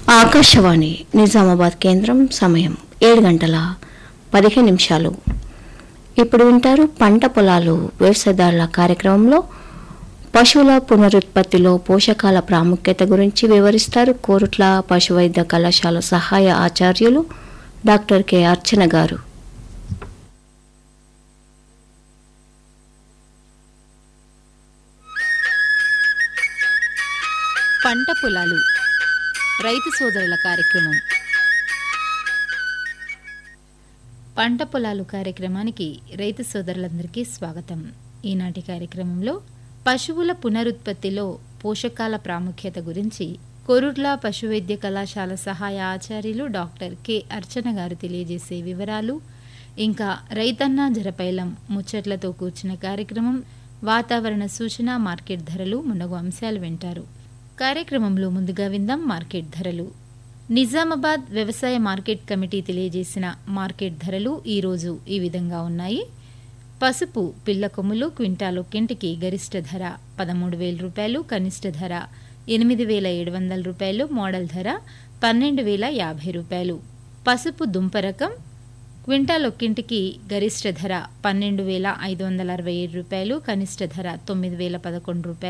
ఆకాశవాణి నిజామాబాద్ కేంద్రం సమయం ఏడు గంటల పదిహేను నిమిషాలు ఇప్పుడు వింటారు పంట పొలాలు వ్యవసాయదారుల కార్యక్రమంలో పశువుల పునరుత్పత్తిలో పోషకాల ప్రాముఖ్యత గురించి వివరిస్తారు కోరుట్ల పశువైద్య కళాశాల సహాయ ఆచార్యులు డాక్టర్ కె అర్చన గారు పంట పొలాలు రైతు సోదరుల కార్యక్రమం పంట పొలాలు కార్యక్రమానికి రైతు సోదరులందరికీ స్వాగతం ఈనాటి కార్యక్రమంలో పశువుల పునరుత్పత్తిలో పోషకాల ప్రాముఖ్యత గురించి కొరుట్ల పశువైద్య కళాశాల సహాయ ఆచార్యులు డాక్టర్ కె అర్చన గారు తెలియజేసే వివరాలు ఇంకా రైతన్న జరపైలం ముచ్చట్లతో కూర్చున్న కార్యక్రమం వాతావరణ సూచన మార్కెట్ ధరలు మున్నగు అంశాలు వింటారు కార్యక్రమంలో ముందుగా విందాం మార్కెట్ ధరలు నిజామాబాద్ వ్యవసాయ మార్కెట్ కమిటీ తెలియజేసిన మార్కెట్ ధరలు ఈరోజు ఈ విధంగా ఉన్నాయి పసుపు పిల్ల కొమ్ములు క్వింటాలు కింటికి గరిష్ట ధర పదమూడు వేల రూపాయలు కనిష్ట ధర ఎనిమిది వేల ఏడు వందల రూపాయలు మోడల్ ధర పన్నెండు వేల యాభై రూపాయలు పసుపు దుంప రకం క్వింటాల్ ఒక్కింటికి గరిష్ట ధర పన్నెండు వేల ఐదు వందల అరవై ఏడు రూపాయలు కనిష్ట ధర తొమ్మిది వేల పదకొండు రూపాయలు